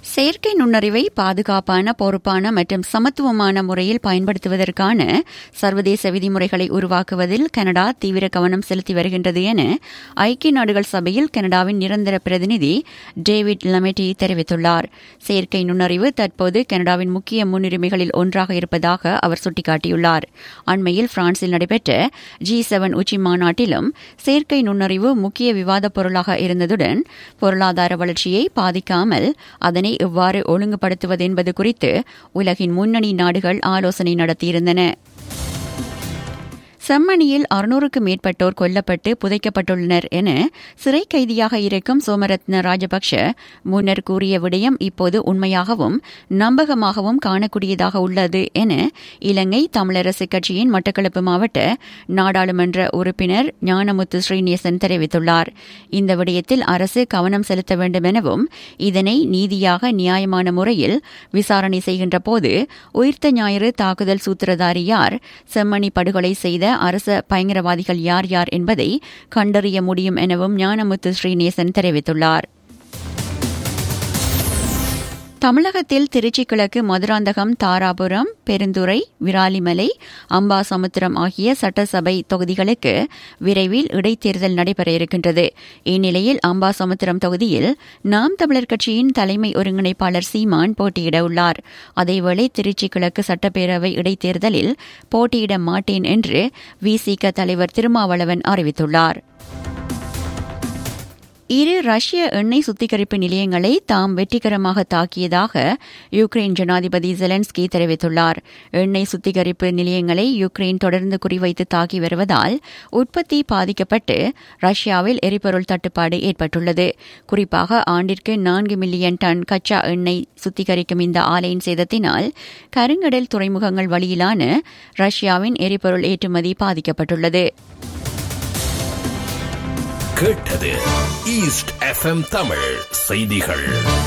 செயற்கை நுண்ணறிவை பாதுகாப்பான பொறுப்பான மற்றும் சமத்துவமான முறையில் பயன்படுத்துவதற்கான சர்வதேச விதிமுறைகளை உருவாக்குவதில் கனடா தீவிர கவனம் செலுத்தி வருகின்றது என ஐக்கிய நாடுகள் சபையில் கனடாவின் நிரந்தர பிரதிநிதி டேவிட் லமெட்டி தெரிவித்துள்ளார் செயற்கை நுண்ணறிவு தற்போது கனடாவின் முக்கிய முன்னுரிமைகளில் ஒன்றாக இருப்பதாக அவர் சுட்டிக்காட்டியுள்ளார் அண்மையில் பிரான்சில் நடைபெற்ற ஜி செவன் உச்சி மாநாட்டிலும் செயற்கை நுண்ணறிவு முக்கிய விவாதப் பொருளாக இருந்ததுடன் பொருளாதார வளர்ச்சியை பாதிக்காமல் அதனை எவ்வாறு ஒழுங்குபடுத்துவது என்பது குறித்து உலகின் முன்னணி நாடுகள் ஆலோசனை நடத்தியிருந்தன செம்மணியில் அறுநூறுக்கும் மேற்பட்டோர் கொல்லப்பட்டு புதைக்கப்பட்டுள்ளனர் என சிறை கைதியாக இருக்கும் சோமரத்ன ராஜபக்ஷ முன்னர் கூறிய விடயம் இப்போது உண்மையாகவும் நம்பகமாகவும் காணக்கூடியதாக உள்ளது என இலங்கை தமிழரசு கட்சியின் மட்டக்களப்பு மாவட்ட நாடாளுமன்ற உறுப்பினர் ஞானமுத்து ஸ்ரீநேசன் தெரிவித்துள்ளார் இந்த விடயத்தில் அரசு கவனம் செலுத்த வேண்டும் எனவும் இதனை நீதியாக நியாயமான முறையில் விசாரணை செய்கின்ற போது உயிர்த்த ஞாயிறு தாக்குதல் சூத்திரதாரி யார் செம்மணி படுகொலை செய்த அரச பயங்கரவாதிகள் யார் யார் என்பதை கண்டறிய முடியும் எனவும் ஞானமுத்து ஸ்ரீநேசன் தெரிவித்துள்ளார் தமிழகத்தில் திருச்சி கிழக்கு மதுராந்தகம் தாராபுரம் பெருந்துறை விராலிமலை அம்பாசமுத்திரம் ஆகிய சட்டசபை தொகுதிகளுக்கு விரைவில் இடைத்தேர்தல் நடைபெற இருக்கின்றது இந்நிலையில் அம்பாசமுத்திரம் தொகுதியில் நாம் தமிழர் கட்சியின் தலைமை ஒருங்கிணைப்பாளர் சீமான் போட்டியிட உள்ளார் அதேவேளை திருச்சி கிழக்கு சட்டப்பேரவை இடைத்தேர்தலில் போட்டியிட மாட்டேன் என்று விசிக தலைவர் திருமாவளவன் அறிவித்துள்ளார் இரு ரஷ்ய எண்ணெய் சுத்திகரிப்பு நிலையங்களை தாம் வெற்றிகரமாக தாக்கியதாக யுக்ரைன் ஜனாதிபதி ஜெலன்ஸ்கி தெரிவித்துள்ளார் எண்ணெய் சுத்திகரிப்பு நிலையங்களை யுக்ரைன் தொடர்ந்து குறிவைத்து தாக்கி வருவதால் உற்பத்தி பாதிக்கப்பட்டு ரஷ்யாவில் எரிபொருள் தட்டுப்பாடு ஏற்பட்டுள்ளது குறிப்பாக ஆண்டிற்கு நான்கு மில்லியன் டன் கச்சா எண்ணெய் சுத்திகரிக்கும் இந்த ஆலையின் சேதத்தினால் கருங்கடல் துறைமுகங்கள் வழியிலான ரஷ்யாவின் எரிபொருள் ஏற்றுமதி பாதிக்கப்பட்டுள்ளது கேட்டது ஈஸ்ட் எஃப்எம் தமிழ் செய்திகள்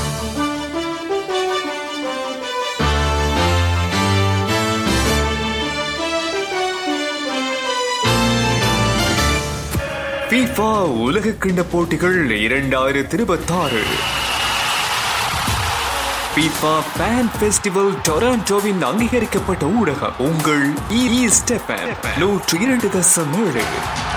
FIFA உலக கிண்ட போட்டிகள் இரண்டாயிரத்தி இருபத்தாறு FIFA ஃபேன் ஃபெஸ்டிவல் டொராண்டோவின் அங்கீகரிக்கப்பட்ட ஊடகம் உங்கள் ஈஸ்ட் எஃப்எம் நூற்று இரண்டு தசம் ஏழு